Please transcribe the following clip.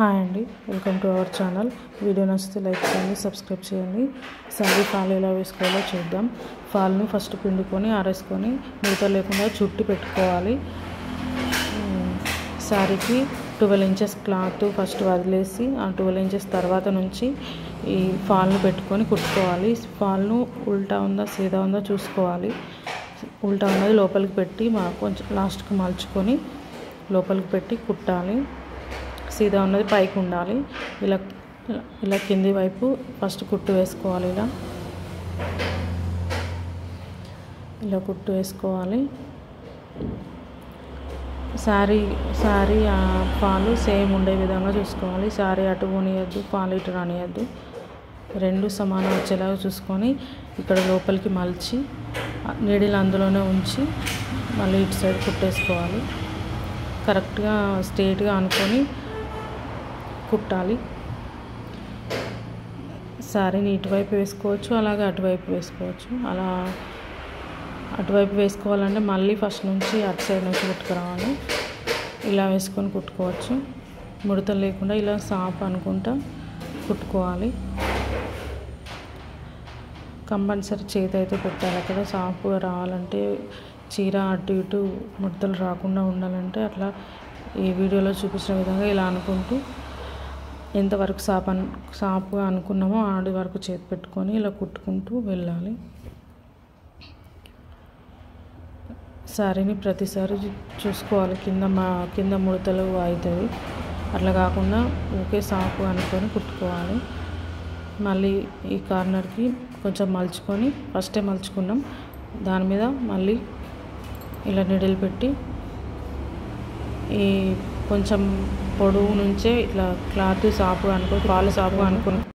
hi అండి welcome to our channel video నచ్చితే like చేయండి సబ్స్క్రైబ్ చేయండి శారీ ఫాల్ ఎలా వేసుకోవాలో చూద్దాం ఫాల్ని ఫస్ట్ పిండుకొని ఆరేసుకొని మిగతా లేకుండా చుట్టి పెట్టుకోవాలి ఉమ్, శారీకి ట్వెల్వ్ ఇంచెస్ క్లాత్ ఫస్ట్ వదిలేసి ఆ ట్వెల్వ్ ఇంచెస్ తర్వాత నుంచి ఈ ఫాల్ను పెట్టుకొని కుట్టుకోవాలి ఫాల్ను ఉల్టా ఉందా సీదా ఉందా చూసుకోవాలి ఉల్టా ఉన్నది లోపలికి పెట్టి మా కొంచెం లాస్ట్కి మలుచుకొని లోపలికి పెట్టి కుట్టాలి సీదా ఉన్నది పైకి ఉండాలి ఇలా ఇలా- ఇలా కింది వైపు ఫస్ట్ కుట్టు వేసుకోవాలి ఇలా ఇలా కుట్టు వేసుకోవాలి శారీ శారీ ఆ పాలు సేమ్ ఉండే విధంగా చూసుకోవాలి శారీ అటు పోనీయద్దు పాలు ఇటు రానియద్దు రెండు సమానం వచ్చేలాగా చూసుకొని ఇక్కడ లోపలికి మలిచి నీడిలు అందులోనే ఉంచి మళ్ళీ ఇటు సైడ్ కుట్టేసుకోవాలి కరెక్ట్గా స్ట్రేట్గా అనుకొని కుట్టాలి శారీని ఇటువైపు వేసుకోవచ్చు అలాగే అటువైపు వేసుకోవచ్చు అలా అటువైపు వేసుకోవాలంటే మళ్ళీ ఫస్ట్ నుంచి అటు సైడ్ నుంచి కుట్టుకురావాలి ఇలా వేసుకొని కుట్టుకోవచ్చు ముడతలు లేకుండా ఇలా సాప్ అనుకుంటా కుట్టుకోవాలి కంపల్సరీ చేతి అయితే పెట్టాలి అక్కడ సాఫ్గా రావాలంటే చీర అటు ఇటు ముడతలు రాకుండా ఉండాలంటే అట్లా ఈ వీడియోలో చూపించిన విధంగా ఇలా అనుకుంటూ ఎంతవరకు సాప్ అను సాపుగా అనుకున్నామో ఆడి వరకు చేతి పెట్టుకొని ఇలా కుట్టుకుంటూ వెళ్ళాలి శారీని ప్రతిసారి చూ- చూసుకోవాలి కింద మా కింద ముడతలు అవుతుంది అట్లా కాకుండా ఊకే సాపు అనుకొని కుట్టుకోవాలి మళ్ళీ ఈ కార్నర్కి కొంచెం మలుచుకొని ఫస్టే మలుచుకున్నాం దాని మీద మళ్ళీ ఇలా నిడిల్ పెట్టి ఈ కొంచెం పొడవు నుంచే ఇట్లా క్లాత్ సాపు అనుకో పాలు సాపు అనుకుని